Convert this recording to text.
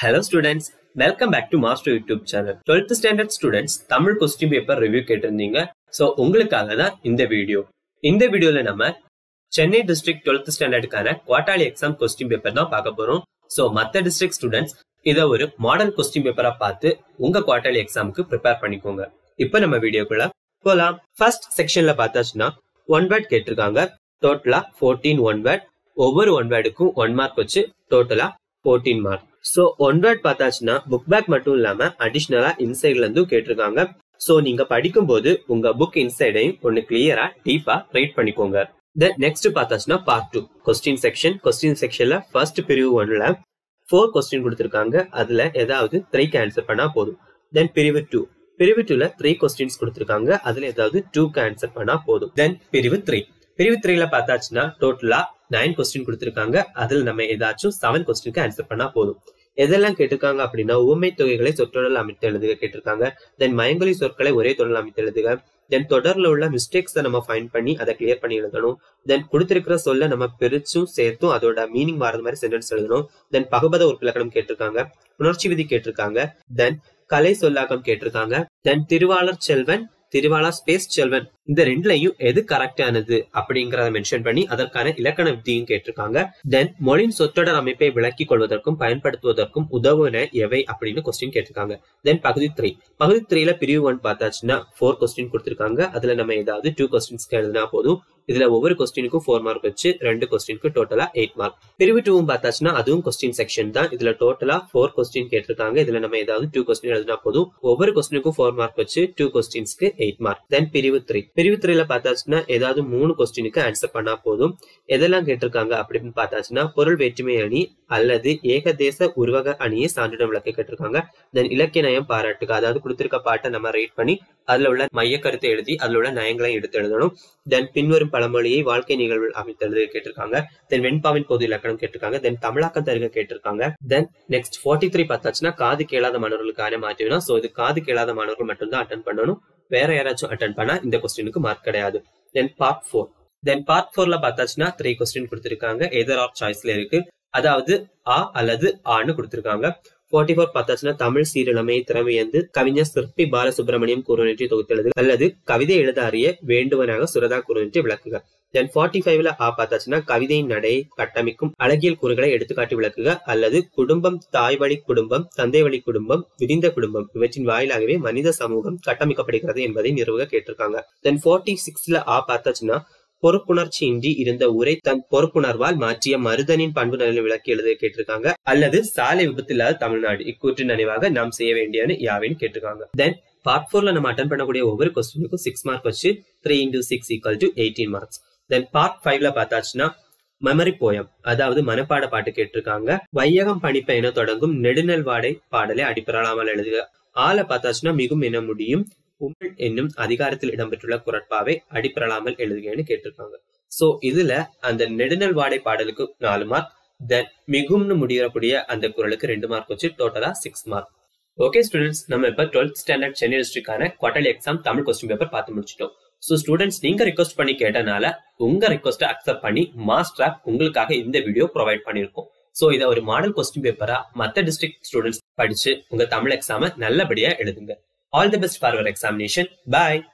hello students welcome back to master YouTube channel twelfth standard students Tamil question paper review கேட்டிருந்தீங்க so உங்களுக்காக தான் இந்த video இந்த வீடியோல நம்ம சென்னை டிஸ்ட்ரிக்ட் டுவெல்த் ஸ்டாண்டர்டுக்கான குவார்டர்லி எக்ஸாம் கொஸ்டின் பேப்பர் தான் பார்க்க போறோம் ஸோ மற்ற டிஸ்ட்ரிக்ட் ஸ்டூடெண்ட்ஸ் இதை ஒரு மாடர்ன் கொஸ்டின் பேப்பரா பார்த்து உங்க குவார்டர்லி எக்ஸாமுக்கு ப்ரிப்பேர் பண்ணிக்கோங்க இப்போ நம்ம வீடியோக்குள்ள போலாம் ஃபர்ஸ்ட் செக்ஷன்ல பார்த்தாச்சுன்னா ஒன் வேர்ட் கேட்டிருக்காங்க டோட்டலா ஃபோர்டீன் ஒன் வேர்ட் ஒவ்வொரு ஒன் வேர்டுக்கும் ஒன் மார்க் வச்சு டோட்டலா fourteen mark so one word பார்த்தாச்சுன்னா புக் பேக் மட்டும் இல்லாம அடிஷ்னலா இன்சைட்ல இருந்தும் கேட்டிருக்காங்க ஸோ நீங்க படிக்கும்போது உங்க புக் இன்சைடையும் ஒன்னு கிளியரா டீப்பா ரைட் பண்ணிக்கோங்க தென் நெக்ஸ்ட் பார்த்தாச்சுன்னா part two question section question செக்ஷன்ல ஃபர்ஸ்ட் பிரிவு ஒன்ல ஃபோர் கொஸ்டின் கொடுத்துருக்காங்க அதுல ஏதாவது த்ரீக்கு ஆன்சர் பண்ணா போதும் தென் பிரிவு டூ பிரிவு டூல த்ரீ கொஸ்டின்ஸ் கொடுத்துருக்காங்க அதுல ஏதாவது டூக்கு ஆன்சர் பண்ணா போதும் தென் பிரிவு த்ரீ பிரிவு த்ரீல பார்த்தாச்சுன்னா டோட்டலா நைன் கொஸ்டின் கொடுத்துருக்காங்க அதுல நம்ம ஏதாச்சும் செவன் கொஸ்டினுக்கு ஆன்சர் பண்ணா போதும் எதெல்லாம் கேட்டிருக்காங்க அப்படின்னா ஊமை தொகைகளை சொற்றொடர் அமைத்து எழுதுக கேட்டிருக்காங்க தென் மயங்கொலி சொற்களை ஒரே தொடரில் அமைத்து எழுதுக தென் தொடர்ல உள்ள மிஸ்டேக்ஸை நம்ம ஃபைண்ட் பண்ணி அதை கிளியர் பண்ணி எழுதணும் தென் கொடுத்திருக்கிற சொல்ல நம்ம பிரிச்சும் சேர்த்தும் அதோட மீனிங் மாறது மாதிரி சென்டென்ஸ் எழுதணும் தென் பகுபத உறுப்பிலக்கணம் கேட்டிருக்காங்க புணர்ச்சி விதி கேட்டிருக்காங்க தென் கலை சொல்லாக்கம் கேட்டிருக்காங்க தென் திருவாளர் செல்வன் திருவாளா ஸ்பேஸ் செல்வன் இந்த ரெண்டுலையும் எது கரெக்டானது அப்படிங்கறத மென்ஷன் பண்ணி அதற்கான இலக்கண விதியும் கேட்டிருக்காங்க தென் மொழியின் சொற்றொடர் அமைப்பை விளக்கிக் கொள்வதற்கும் பயன்படுத்துவதற்கும் உதவுன எவை அப்படின்னு கொஸ்டின் கேட்டிருக்காங்க தென் பகுதி த்ரீ பகுதி த்ரீல பிரிவு ஒன் பார்த்தாச்சுன்னா ஃபோர் கொஸ்டின் கொடுத்திருக்காங்க அதுல நம்ம ஏதாவது டூ கொஸ்டின்ஸ்க்கு எழுதினா போதும் இதுல ஒவ்வொரு கொஸ்டினுக்கும் ஃபோர் மார்க் வச்சு ரெண்டு கொஸ்டினுக்கு டோட்டலா எயிட் மார்க் பிரிவு டூவும் பார்த்தாச்சுன்னா அதுவும் கொஸ்டின் செக்ஷன் தான் இதுல டோட்டலா ஃபோர் கொஸ்டின் கேட்டிருக்காங்க இதுல நம்ம ஏதாவது டூ கொஸ்டின் எழுதினா போதும் ஒவ்வொரு கொஸ்டினுக்கும் ஃபோர் மார்க் வச்சு டூ கொஸ்டின்ஸ்க்கு எயிட் மார்க் தென் பிரிவு த்ரீ பிரிவு த்ரீல பார்த்தாச்சுன்னா ஏதாவது மூணு கொஸ்டினுக்கு ஆன்சர் பண்ணா போதும் எதெல்லாம் கேட்டிருக்காங்க அப்படின்னு பார்த்தாச்சுன்னா பொருள் வேற்றுமை அணி அல்லது ஏகதேச உருவக அணியை சான்றிடம் விளக்க கேட்டிருக்காங்க தென் இலக்கிய நயம் பாராட்டுக அதாவது கொடுத்திருக்க பாட்டை நம்ம ரைட் பண்ணி அதுல உள்ள மைய கருத்தை எழுதி அதுல உள்ள நயங்களையும் எடுத்து எழுதணும் தென் பின்வரும் பழமொழியை வாழ்க்கை நிகழ்வு அமைத்து எழுத கேட்டிருக்காங்க தென் வெண்பாவின் பொது இலக்கணம் கேட்டிருக்காங்க தென் தமிழாக்கம் தருக கேட்டிருக்காங்க தென் நெக்ஸ்ட் ஃபார்ட்டி த்ரீ பார்த்தாச்சுன்னா காது கேளாத மாணவர்களுக்கான மாற்றினா சோ இது காது கேளாத மாணவர்கள் மட்டும்தான் அட்டன் பண்ணணும் வேற யாராச்சும் அட்டன் பண்ணா இந்த கொஸ்டினுக்கு மார்க் கிடையாது then part four then part ஃபோர்ல பார்த்தாச்சுன்னா த்ரீ கொஸ்டின் கொடுத்திருக்காங்க எதர் ஆர் சாய்ஸ்ல இருக்கு அதாவது ஆ அல்லது ஆன்னு கொடுத்திருக்காங்க ஃபார்ட்டி ஃபோர் பார்த்தாச்சுன்னா தமிழ் சீரழமை திறமையந்து கவிஞர் சிற்பி பாலசுப்ரமணியம் கூறுநற்றி தொகுத்தெழுது அல்லது கவிதை எழுத அறிய வேண்டுவனாக சுரதா கூறுநற்றி விளக்குக தென் ஃபார்ட்டி ஃபைவ்ல ஆ பார்த்தாச்சுன்னா கவிதையின் நடை கட்டமைக்கும் அழகியல் கூறுகளை எடுத்துக்காட்டி விளக்குக அல்லது குடும்பம் தாய் வழி குடும்பம் தந்தை வழி குடும்பம் விரிந்த குடும்பம் இவற்றின் வாயிலாகவே மனித சமூகம் கட்டமைக்கப்படுகிறது என்பதை நிறுவக கேட்டிருக்காங்க தென் ஃபார்ட்டி சிக்ஸ்ல ஆ பார்த்தாச்சுன்னா பொறுப்புணர்ச்சியின்றி இருந்த உரை தன் பொறுப்புணர்வால் மாற்றிய மருதனின் பண்பு நலனை விளக்கி எழுத கேட்டிருக்காங்க அல்லது சாலை விபத்து இல்லாத தமிழ்நாடு இக்கூற்றின் நினைவாக நாம் செய்ய வேண்டியன்னு யாவின்னு கேட்டிருக்காங்க தென் பார்ட் ஃபோர்ல நம்ம அட்டன் பண்ணக்கூடிய ஒவ்வொரு கொஸ்டினுக்கும் சிக்ஸ் மார்க் வச்சு three into six equal to eighteen marks then part ஃபைவ்ல பார்த்தாச்சுன்னா மெமரி போயம் அதாவது மனப்பாட பாட்டு கேட்டிருக்காங்க வையகம் பணிப்ப என தொடங்கும் நெடுநல் வாடை பாடலை அடிப்படாமல் எழுதுக ஆளை பார்த்தாச்சுன்னா மிகும் என முடியும் உமிழ் என்னும் அதிகாரத்தில் இடம்பெற்றுள்ள குரட்பாவை அடிப்படலாமல் எழுதுகன்னு கேட்டிருக்காங்க சோ இதுல அந்த நெடுநல் வாடை பாடலுக்கு நாலு மார்க் தென் மிகும்னு முடியக்கூடிய அந்த குரலுக்கு ரெண்டு மார்க் வச்சு டோட்டலா சிக்ஸ் மார்க் ஓகே ஸ்டூடெண்ட்ஸ் நம்ம இப்ப டுவெல்த் ஸ்டாண்டர்ட் சென்னை டிஸ்ட்ரிக்டான quarterly exam Tamil question paper பார்த்து முடிச்சிட்டோம் ஸோ ஸ்டூடெண்ட்ஸ் நீங்க ரிக்வஸ்ட் பண்ணி கேட்டனால உங்க ரிக்வஸ்ட்டை அக்செப்ட் பண்ணி மாஸ்டர் ஆப் உங்களுக்காக இந்த வீடியோ ப்ரொவைட் பண்ணிருக்கோம் ஸோ இதை ஒரு மாடல் கொஸ்டின் பேப்பரா மற்ற டிஸ்ட்ரிக்ட் ஸ்டூடெண்ட்ஸ் படிச்சு உங்க தமிழ் எக்ஸாமை நல்லபடியா எழுதுங்க all the best for our examination bye